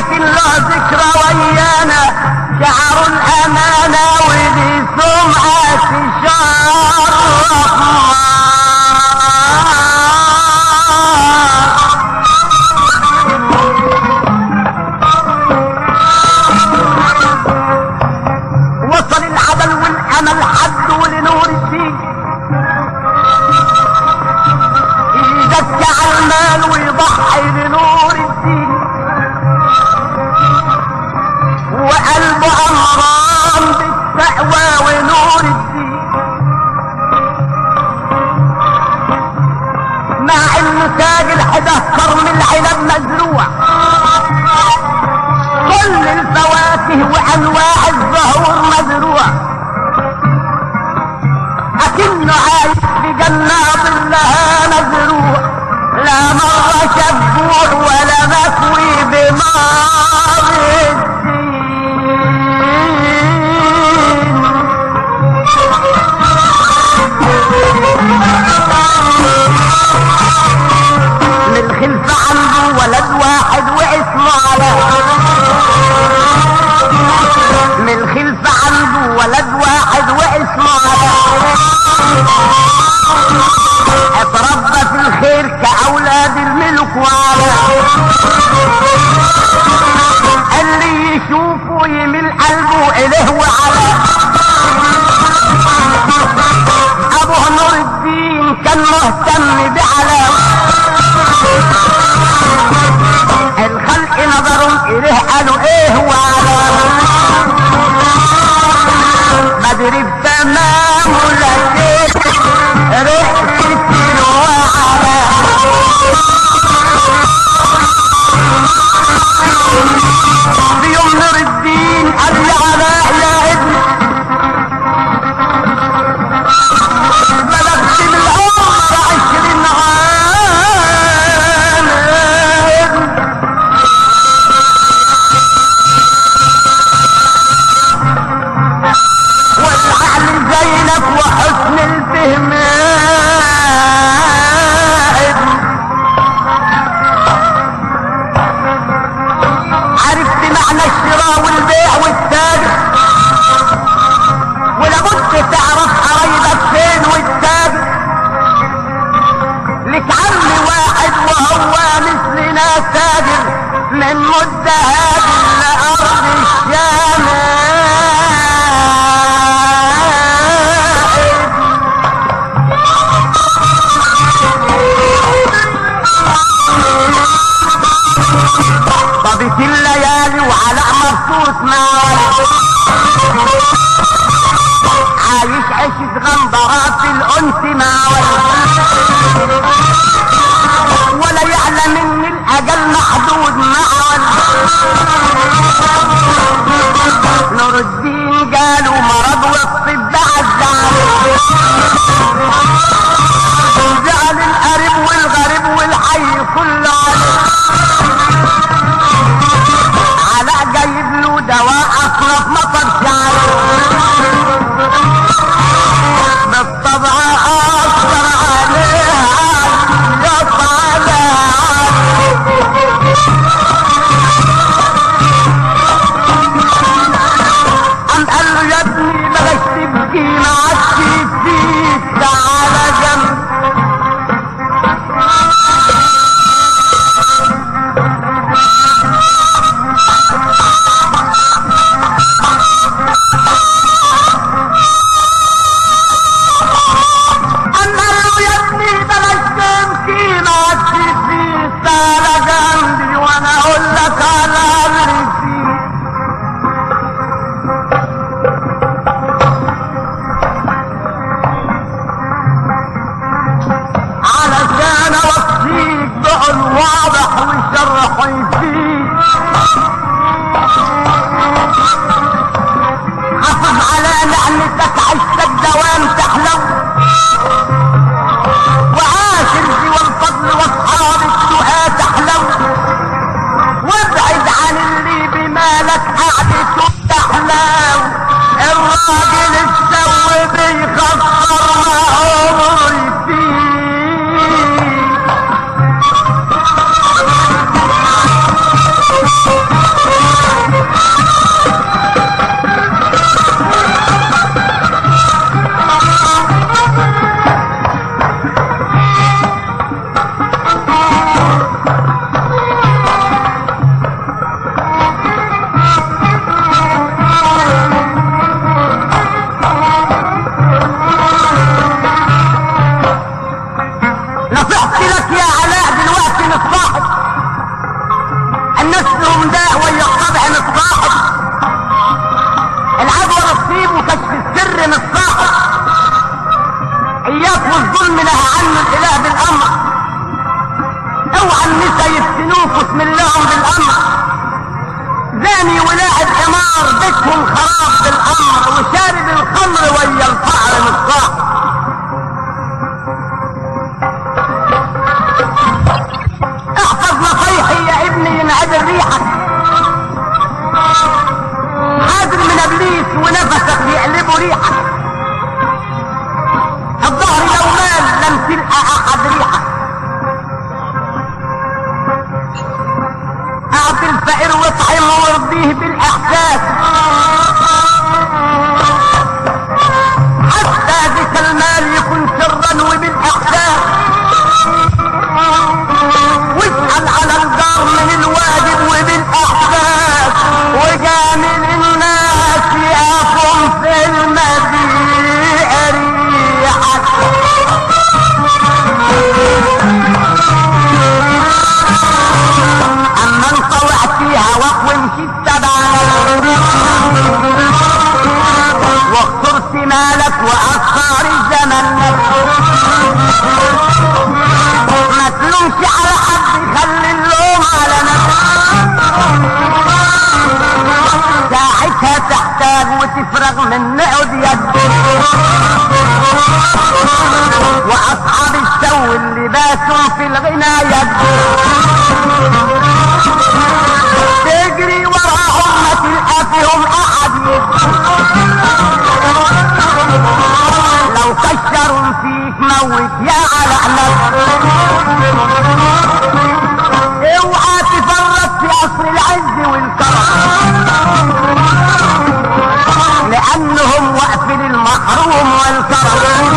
لكن له ذكرى ويانا شعر الأمانة ودي سمعة شرف وصل العدل والامل حد لنور الدين يزكى على المال ويضحي لنور الدين وقلبه امران بالتقوى ونور الدين مع انه تاج الحده كرم العنب مزروع كل الفواكه وانواع الزهور مزروع اكنه عايش في جنات لها مزروع لا مرة شبوع ولا مكوي بنار الدين من خلف عنده ولد واحد واسمه علاء من خلف عنده ولد واحد واسمه علاء اتربى في الخير كأولاد الملك وعلاء اللي يشوفه يميل قلبه إليه وعلاء أبوه نور الدين كان مهتم بعلاء الخلق نظروا إليه قالوا إيه وعلاء بدري بتمام لكن ريحة وعلاء بيوم نور الدين قال لي علاء يا ابني بلغت بالعمر عشرين عام والعقل زينك وحسن الفهم عرفت معنى الشراء والبيع والتاجر ولابد تعرف قرايبك فين والتاجر لك عم واحد وهو مثلنا تاجر من مدة هاجر لأرض الشام طبت الليالي وعلاء مبسوط معايا عايش عيشة غندرات الأنس معايا ولا يعلم ان الاجل محدود معه نور الدين قالوا مرض والطب عزام جعل القريب والغريب والحي كله عليه علاء جايب له دواء اصناف مطر شعر بالطبع اثر عليها يطلع قام قال له يا ابني بلاش تبكي ما عادش فيك تعالى جنب قام قال له يا ابني بلاش تبكي ما عادش فيك تعالى جنبي وانا اقول لك على امري فيك علشان اوصيك بقول واضح والشرح يفيك حافظ على نعمتك عشتك دوام تحلو وعاشر سوى الفضل واصحاب السؤال تحلو وابعد عن اللي بمالك قعدته تحلو الراجل السوي بيخسر ما عمري فيه ضربتهم خراب بالامر وشارب الخمر ويا الفقر مصاح احفظ نصيحي يا ابني ينعدل ريحك حاضر من ابليس ونفسك يقلبوا ريحك الظهر لو مال لم تلقى احد ريحك اعطي الفقير واطعمه وارضيه بالاحساس حتى ذك المال يكون سرا وبالاحساس واسأل على الجار من الواجب وبالاحساس وجامل الناس يقفهم في المبيع ريحك اما انطوع فيها ومشيت تبعك واخسرت مالك واثار الزمن ما تلومش على حد خلي اللوم على نفسك ساعتها تحتاج وتفرغ من نعد يدك واصحاب السو اللي باسوا في الغنى يدك تجري وراهم ما تلقى فيهم احد لو كشروا فيك موت يا على علك اوعى تفرط في قصر العز والكرم لانهم وقف للمحروم والكرم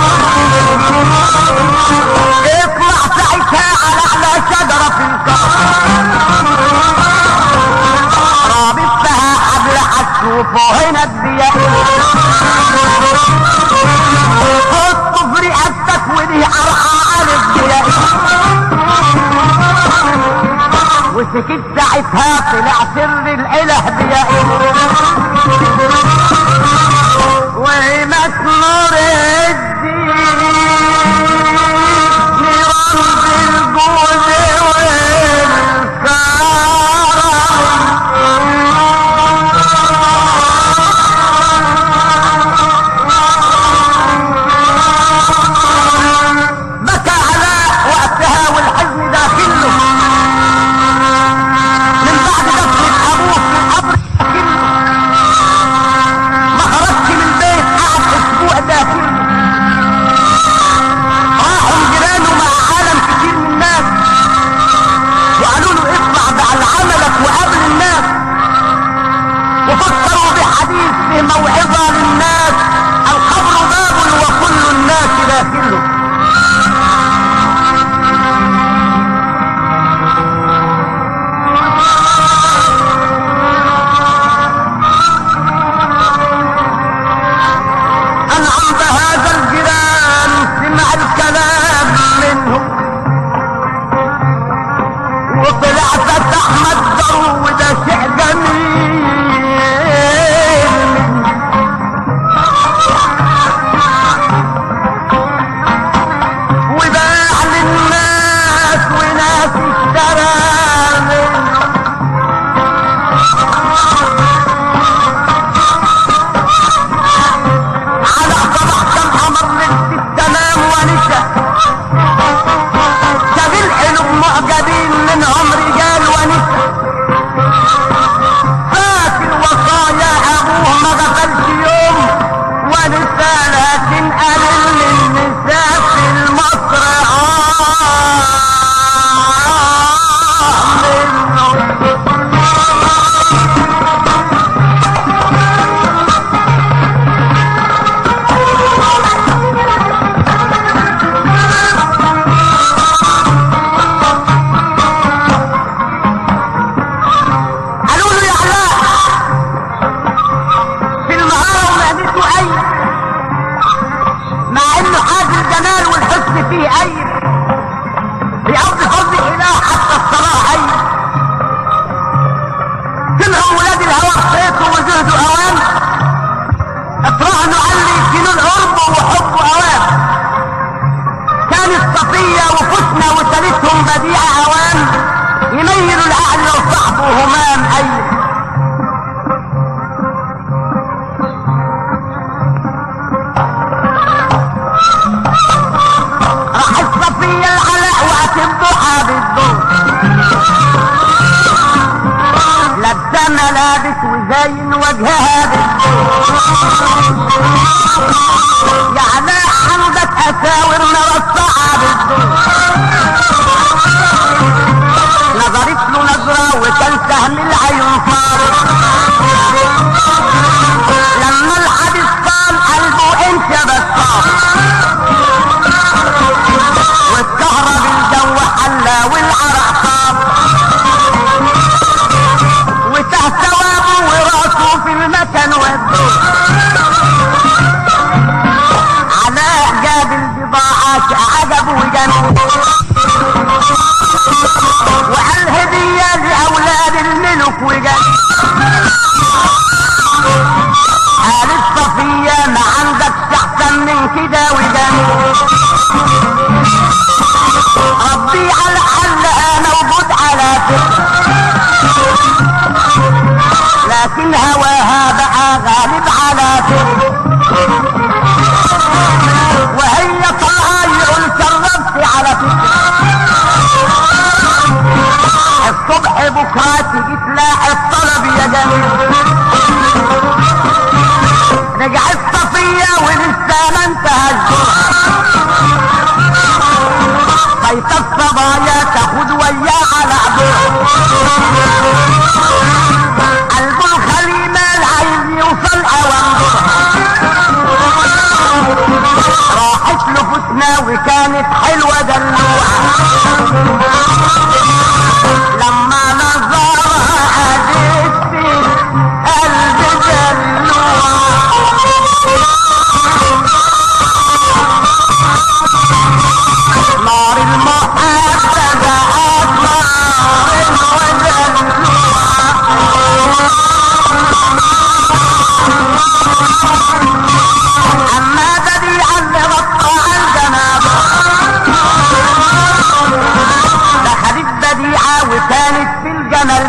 اطلع ساعتها على اعلى شجره في الكرم رابطها حبل هتشوفه هنا الضياء حطه في رقبتك ودي ارحى على الضياء وسكت ساعتها طلع سر الاله ضياء وهمت نور الدين رمز الجود والكرم بكى علاء وقتها والحزن داخله من بعد دفن ابوه في القبر داخله ما خرجش من البيت قعد اسبوع داخله راحوا جيرانه مع عالم كتير من الناس وقالوا له اطلع بعد عملك وقابل الناس وفكروا بحديث في موعظة للناس القبر باب وكل الناس داخله أنعم بهذا الجيران سمع الكلام منهم وطلع فتح مصدره وده شيء جميل وباع للناس وناس اشترى منه على صباح كم امر لبس التمام ونسى شغل قلوب معجبين منهم رجال ونسى فاكر وصايا ابوه ما غفلش يوم ونسى لكن قال للنساء في المصر آه منه قالوا له يا علاء في المهارة ومهنته أي مع انه حاجة الجمال والحسن فيه أي بأرض فضل الإله حتى الصلاة أي سمعوا ولاد الهوى صيته وزهدوا أوان اترهنوا قال لي يشيلوا القرب وحبوا أوان كانت صفية وفتنة وتالتهم بديعة أوان يميلوا الأهل وصحبه همام أي الضحى بالدور لابسه ملابس وزين وجهها بالدور يعني عندك اساور مرصعه بالدور نظرت له نظره وكان سهم العيون صار لما الحديث طال قلبه انت بصار والكهرب الجو حلا والعرق صار وتحت ثوابه وراسه في المكان والدور علاء جاب البضاعة عجب وجنون وقال هدية لأولاد الملك وجنون قالت صفية ما عندك أحسن من كده وجنون ربي على حل أنا موجود على فكرة لكن هواها بقى غالب على فكرة وهي طالعة يقول شربت على فكرة الصبح بكرة تيجي تلاقي الطلب يا جميل رجعت صفية ولسه ما انتهى بيت الصبايا تاخد وياه على عبور قلب الخليمة عايز يوصل اوامره راحت له فتنة وكانت حلوة دلوعة لما نظرها قالت قلب دلوعة نار المحبة بقت نار الودلوعة أما بديعا لغطى الجنابة دخلت بديعة وكانت في الجمل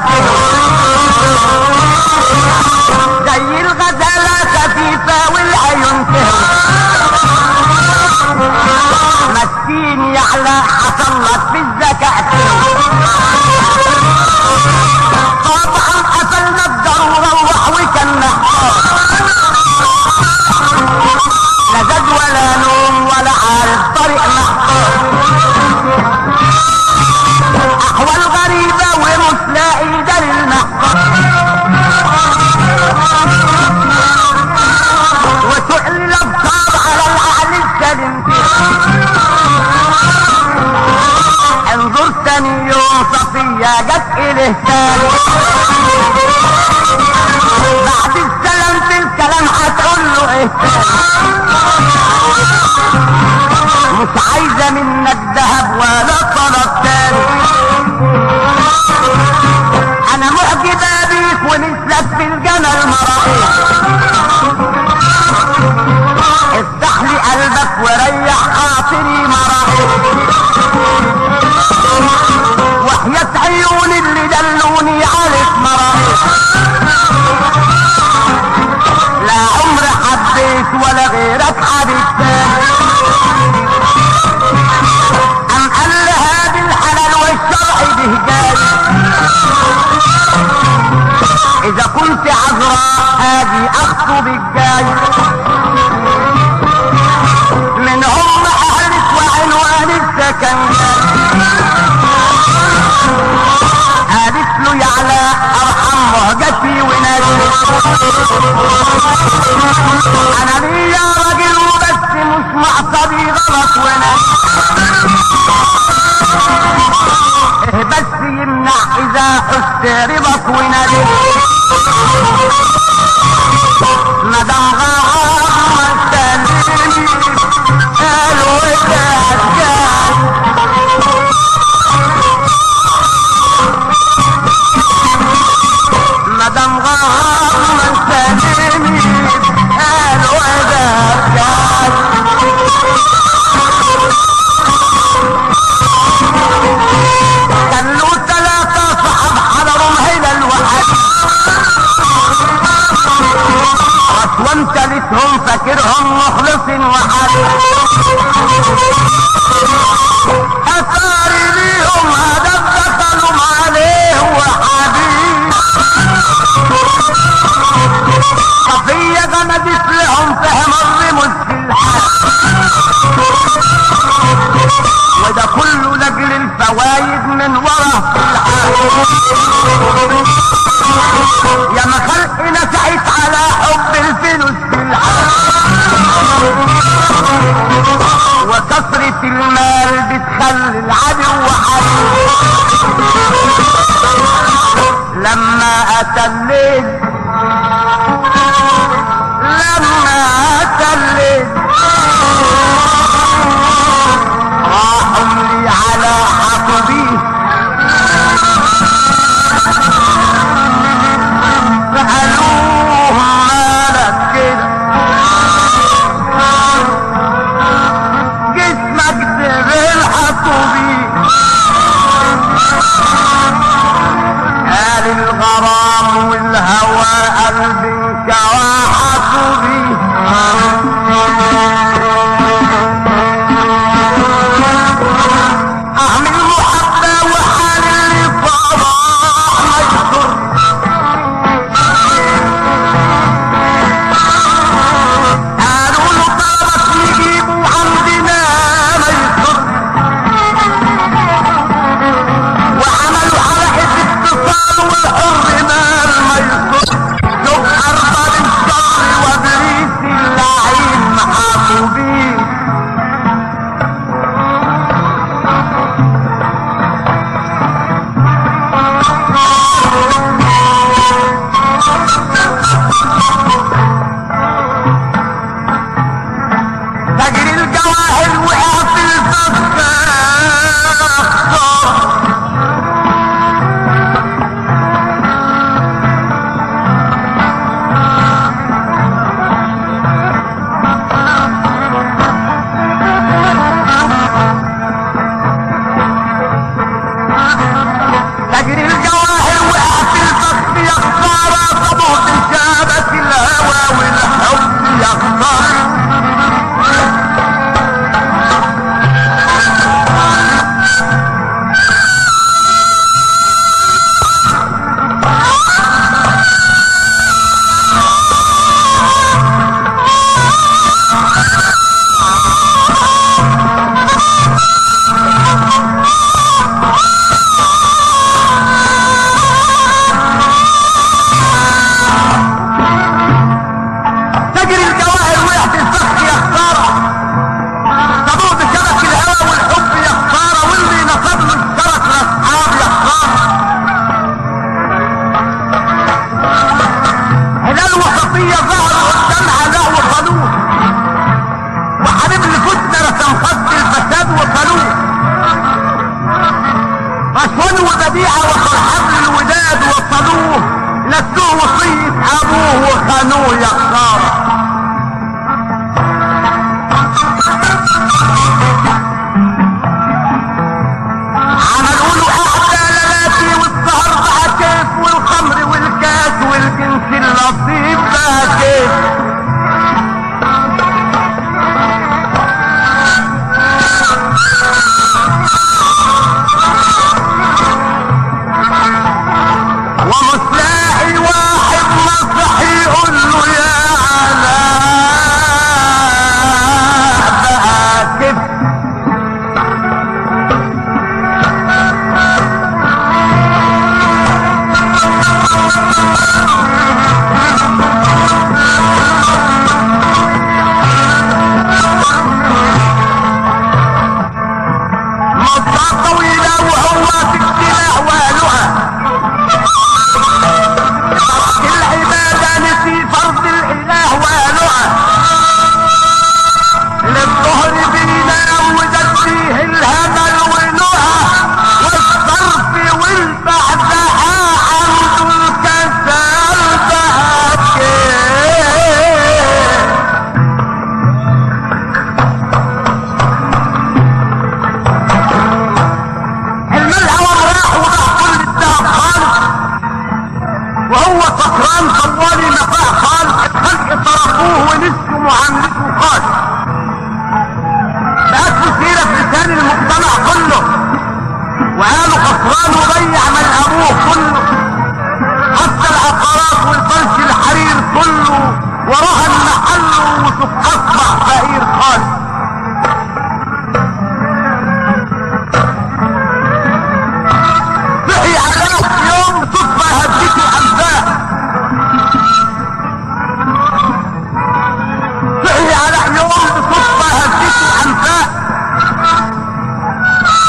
زي الغزالة خفيفة والعيون تهوى مسكين يعلى حصل لك في الزكاة طبعا قفلنا الضرورة وروح وكان محتار لا زاد ولا نوم ولا عارف طريق محتار احوال غريبة ومش لاقي دليل محتار وسؤل الابصار على العقل السليم انظر تاني يوم صفية جت اليه تاني بعد السلام في الكلام هتقول له ايه تاني مش عايزة منك ذهب ولا طلب تاني انا معجبة بيك ونسلك في الجمل مرائي افتح لي قلبك وريح خاطري مرائي وحياة عيوني اللي دلوني عليك مرائي لا عمر حبيت ولا غيرك حبيت تاني أم قال هذا الحلال والشرع بهجاج إذا كنت عذراء هاجي أخطب الجاي من هم أهلك وعنوان السكن قالت له يعلى أرحم مهجتي ونادي أنا ليا راجل وبس مش معصبي غلط ونادي إيه بس يمنع إذا حس رضاك ونادي مدام غرام التاني قالوا الدجال مدام غرام التاني قالوا الدجال كان له ثلاثة صحاب حضروا هنا الوحد وانت فوايد من ورا يا ما خلقنا سعيت على حب الفلوس في العالم وكثرة المال بتخلي العدو حي لما اتى الليل لما اتى الليل راحوا لي على حقبيه سألوه مالك كده جسمك بالحقبيه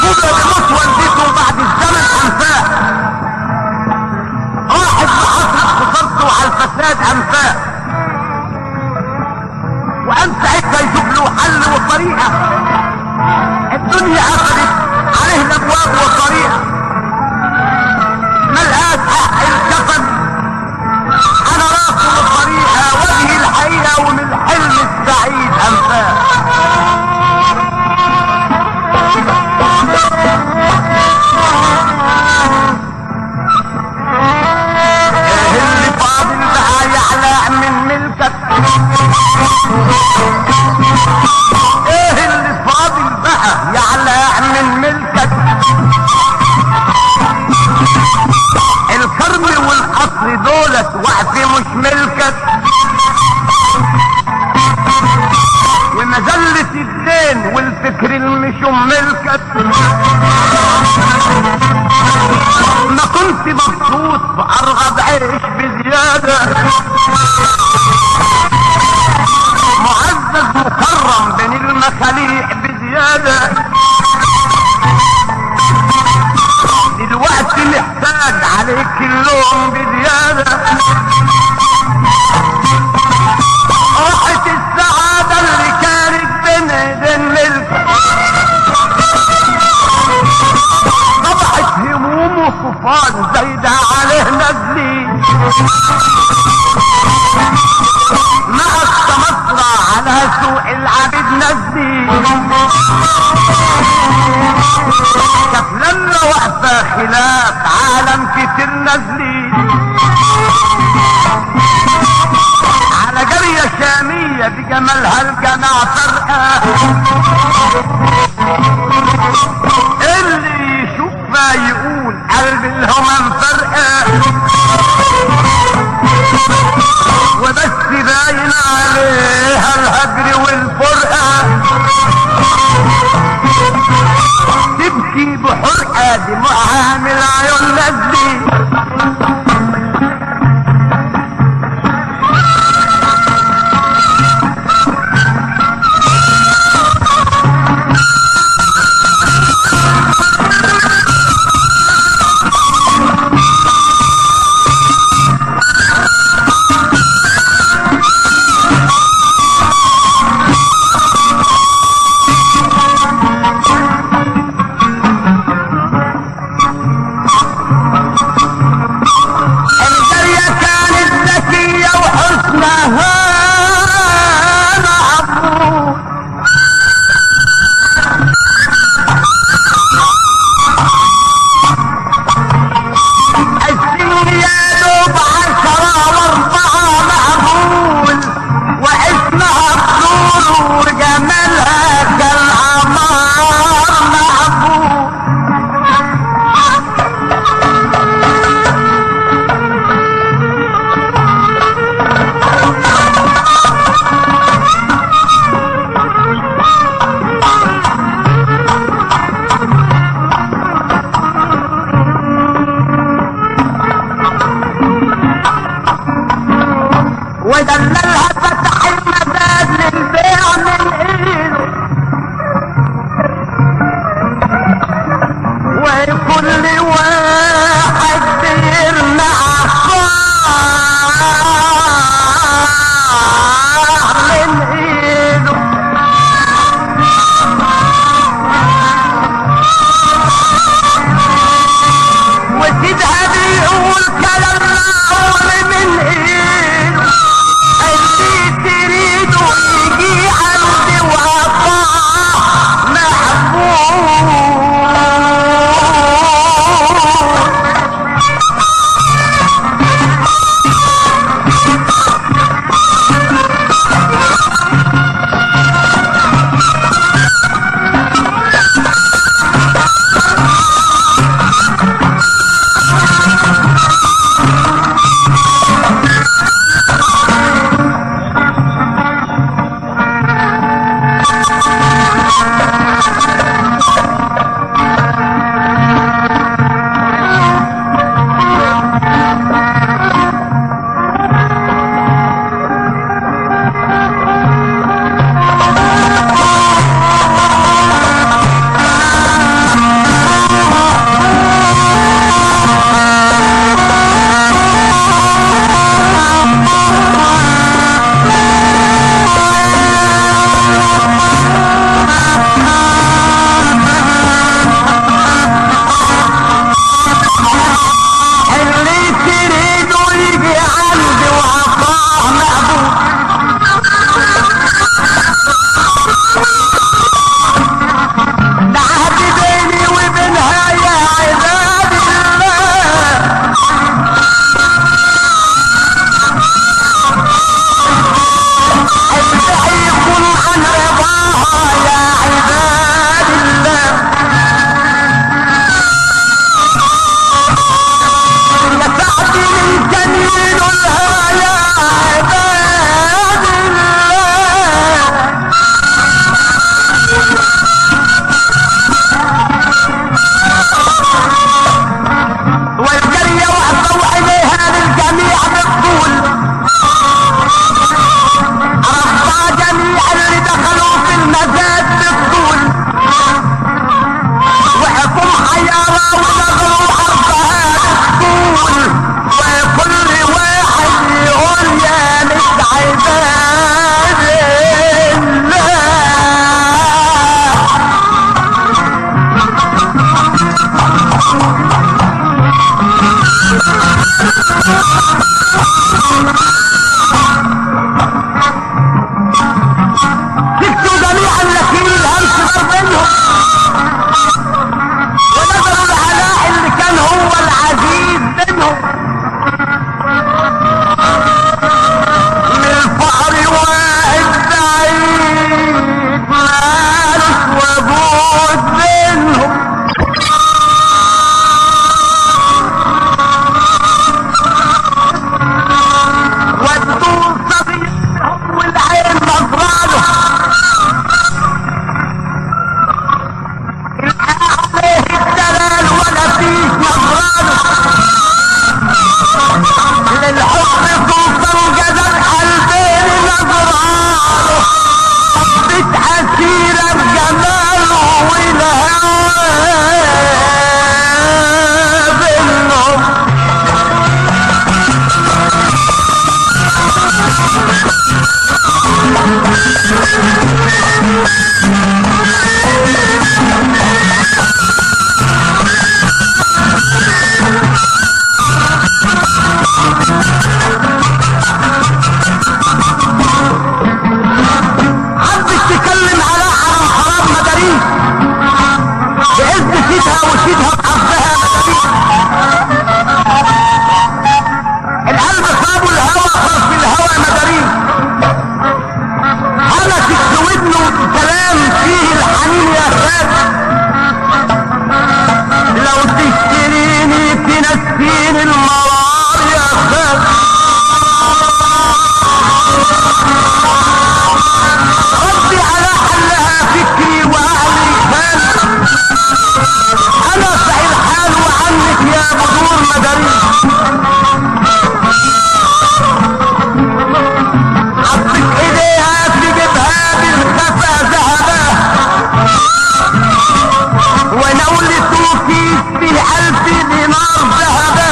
قبل بموت والدته بعد الزمن انفاه راحت لحضرة خسارته على الفساد انفاه وقام ساعتها يشوف له حل وطريقه الدنيا قفلت عليه الابواب وطريقه ملقاش حق الكفن على راسه الطريقه وجه الحقيقه ومن الحلم السعيد انفاه ايه اللي فاضل بقى يعلى من ملكك ايه اللي فاضل بقى يعلى من ملكك الكرم والقصر دولت وقت مش ملكك ومذلة الدين والفكر المشم ملكك ما كنت مبسوط بأرغب عيش بزيادة معزز مكرم بين المخاليق بزيادة دلوقتي محتاج عليك اللوم بزيادة راحت السعادة اللي كانت بين ايدين ملكك طبعت هموم وطوفان زايدة عليه نزلي مع التمطرة على سوق العبيد نزلي شاف لما واقفة خلاف عالم كتير نزلي على جارية شامية بجمالها الجماعة فرقة اللي يشوفها يقول قلب الهمم فرقة وبس باين عليها الهجر والفرقة تبكي بحرقة دموعها من العيون نزلي خدها وشيلها بحبها القلب صابه الهوى خرف الهوى مدارين هلكت في ودنه كلام فيه الحنين يا خالد لو تشتريني تنسيني المرار يا خالد ربي على حلها فكري وأهلي خال أنا سعي الحال وعنك يا بدور مدارين عطك ايديها تجيبها بالخفا ذهبا ونولته كيس بالألف دينار ذهبا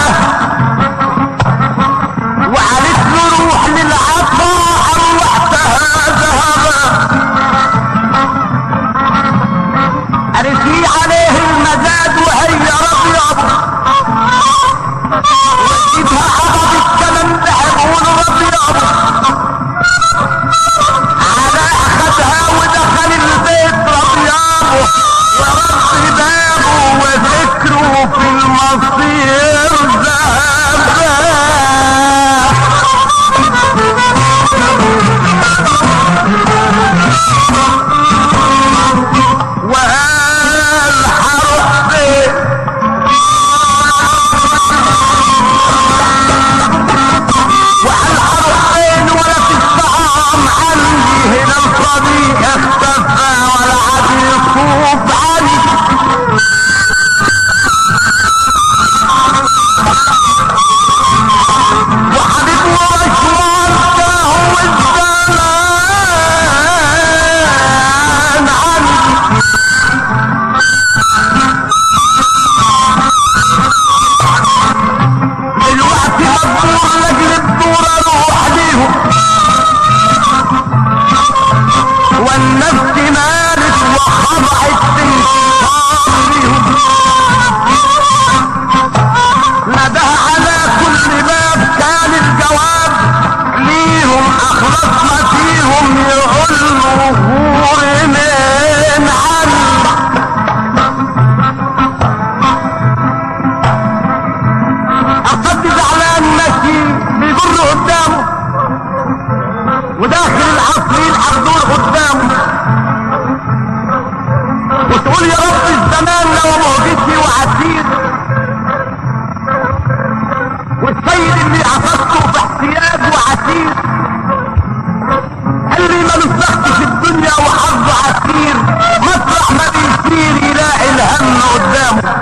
وقالت له روح للعطاء روحتها ذهبا أرسي عليه المزاد وهي ربيض وجيبها حفظ الثمن بحبون ربيض على أخذها ودخل البيت ربيض ورب بابه وذكره في المصير ذهبا وقال هروح فين وقال هروح فين ولا في الطعام عندي هنا الصديق اختفى ولا عاد يطوف عني وحبيب ومشوار هو الزمان عني الوقت مدور لاجل الدور اروح ليهم والنفس مالت وخضعت في انتصار ليهم نده على كل باب كان الجواب ليهم اخلص ما فيهم يقول له غور من عني القد زعلان ماشي بيجر قدامه وداخل العصر يلحق دور قدامه وتقول يا رب الزمان لو موجتي وعسير والسيد اللي عصبته في احتياج وعسير قال لي ما نفخت في الدنيا وحظه عسير مطرح ما بيصير يلاقي الهم قدامه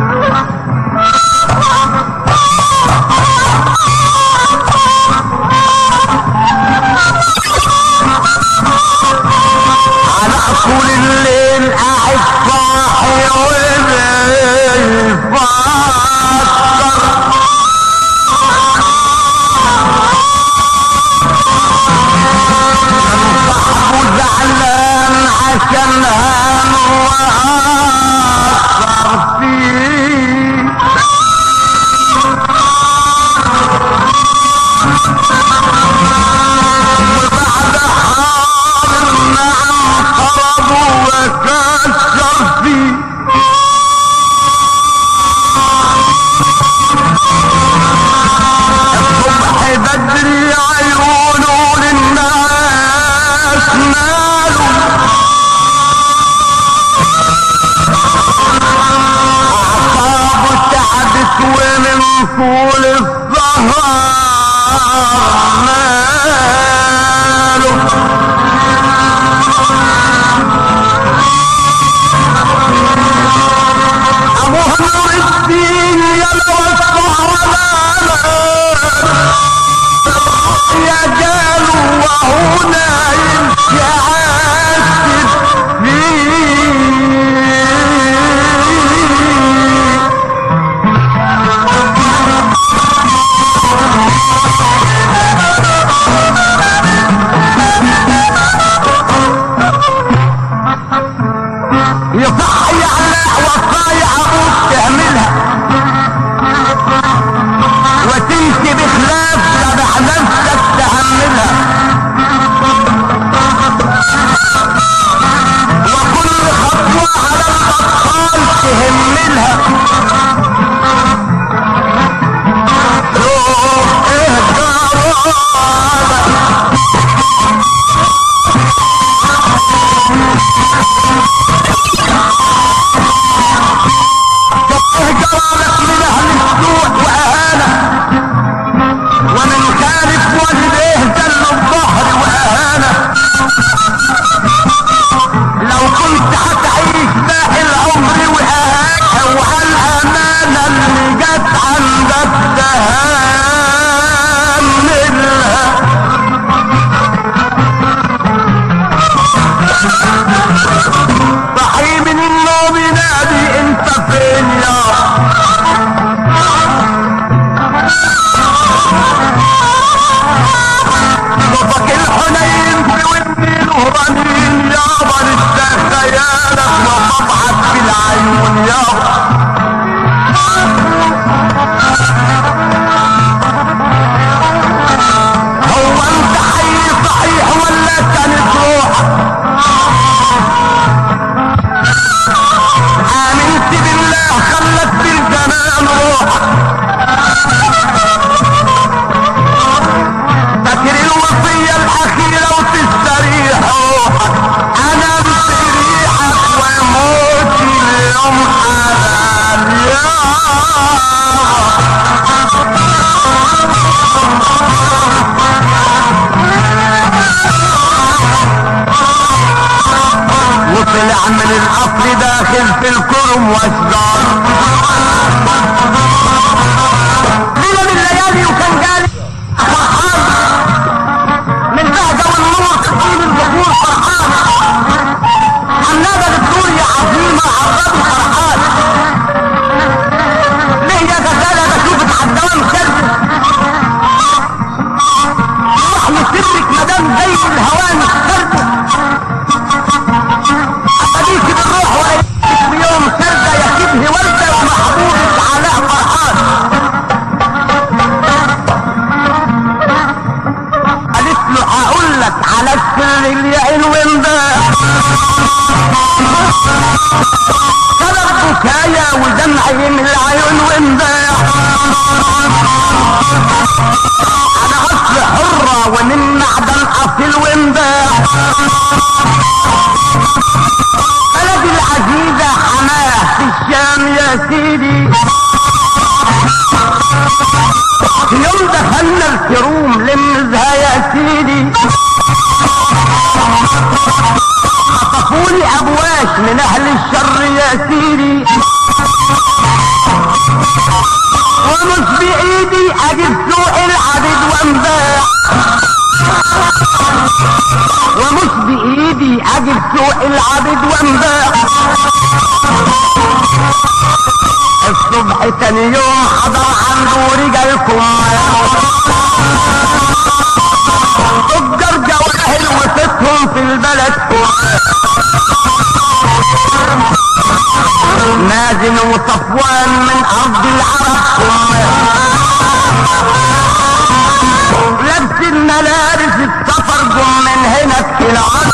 على طول الليل قاعد صاحي وبيفكر صاحبه زعلان عشان هان وأثر فيه وبعد حال النعم خربوا وكسر فيه الصبح بدري عيونه للناس ماله أعصابه تعبت ومن طول السهر ماله أبوه نور الدين يا لو الصهر يا جاله وهو نايم يعذب فيه يوم دخلنا الكروم لمزها يا سيدي خطفولي ابواش من اهل الشر يا سيدي ومش بايدي اجيب سوق العبد وانباع ومش بايدي اجيب سوق العبد وانباع الصبح تاني يوم حضر عنده رجالكم تجار جواهر وصيتهم في البلد مازن وصفوان من ارض العرب لبس الملابس السفر جم من هنا في العرب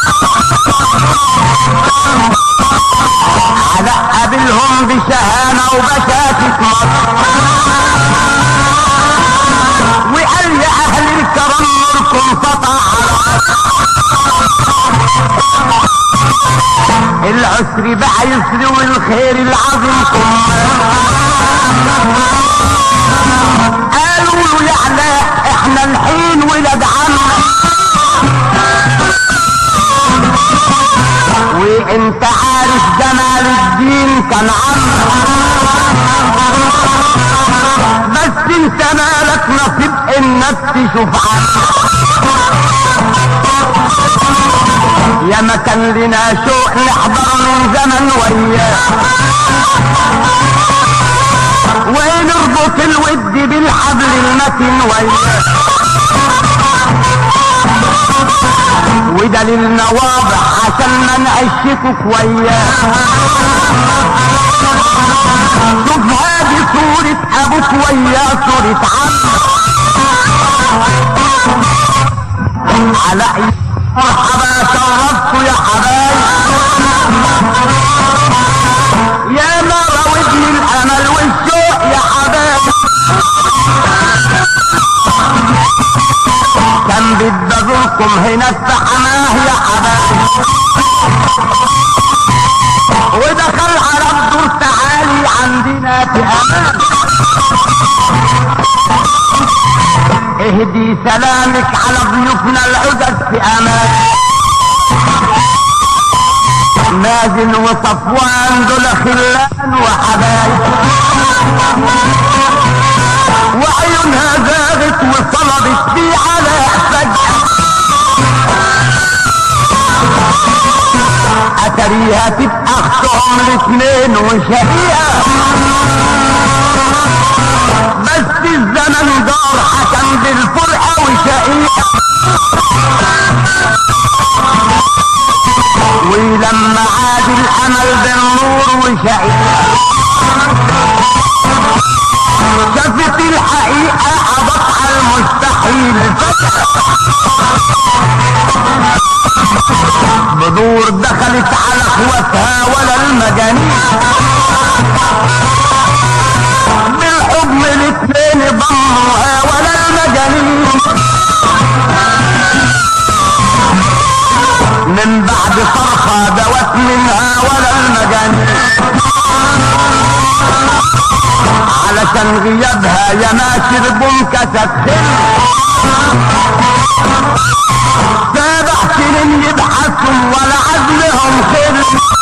على قابلهم بشهامة وبشاشة مصر وقال يا اهل الكرم نوركم سطع العسر بقى يسر والخير العظيم قالوا له يا علاء احنا الحين ولاد عم وانت عارف جمال الدين كان عم بس انت مالك نصيب انك تشوف عم يا ما كان لنا شوق نحضر من زمن وياه ونربط الود بالحبل المتين وياه ودليلنا واضح عشان ما نعشكك وياه شوف هذه صورة ابوك وياه صورة عم على اي مرحبا شرفتوا يا حبايب يا ما راودني الامل والشوق يا حبايب كان بدي ازوركم هنا في حماه يا حبايب ودخل على الدور تعالي عندنا في امان اهدي سلامك على ضيوفنا العزز في امان مازن وصفوان دول خلان وحبايب وعيونها زاغت وصلبت بي على فجأة اتريها تبقى اختهم الاثنين وشهيئة بس الزمن دار حكم بالفرقة وشقيقة ولما عاد الامل بالنور وشقيقة شافت الحقيقة عبط على المستحيل بدور دخلت على اخواتها ولا المجانين بالحكم الاثنين ضموها ولا المجانين من بعد صرخة دوت منها ولا المجانين علشان غيابها يا ما شربوا كاسات خل سبع سنين يبحثوا ولا عزلهم خل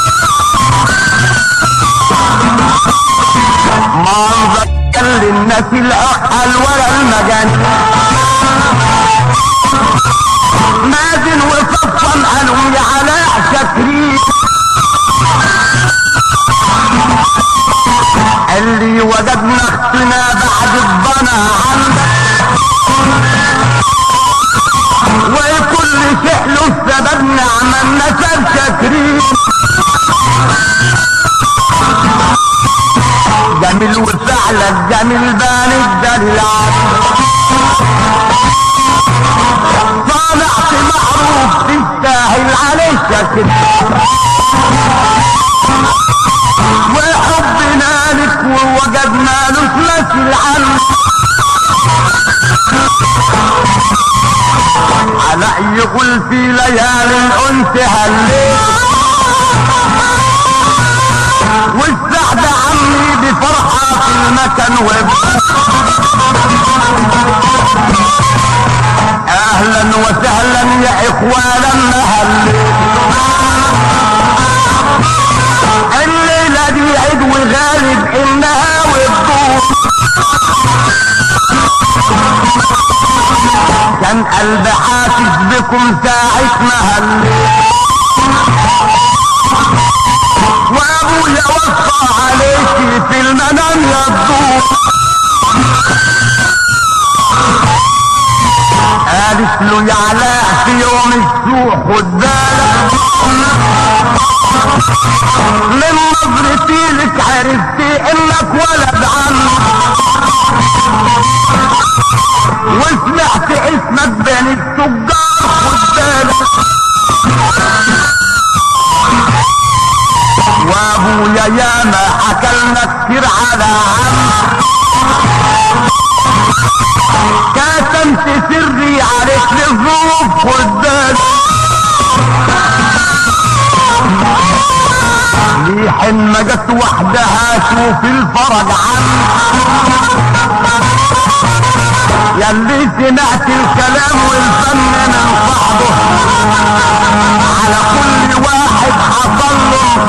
منظر للناس العقل ولا المجان مازن وصفا قالوا يا علاء شاكرين اللي وجدنا اختنا بعد الضنا عندك وكل شيء له سبب نعمل نسب شاكرين جميل وفعلك جميل بان الدليل صالحت معروف تستاهل عليه شكل وحبنا لك ووجدنا له مثل عنك على يقول في ليالي الانس هليت والسعد عمي عندي فرحة في المكان وب اهلا وسهلا يا اخوانا مهل الليلة دي عيد وغالب انها والدور كان قلبي حاسس بكم ساعة ما هليت وابويا وصى عليكي في المنام يضوء قالت له يا علاء في يوم السوق خد بالك من نظرتي لك عرفت انك ولد عمي وسمعت اسمك بين التجار خد بالك وابويا ياما حكلنا كتير على عم كتمت سري عليك للظروف خد بالك ريح ما جت وحدها شوف الفرج عنك ياللي سمعت الكلام والفن من صاحبه على كل واحد حصل له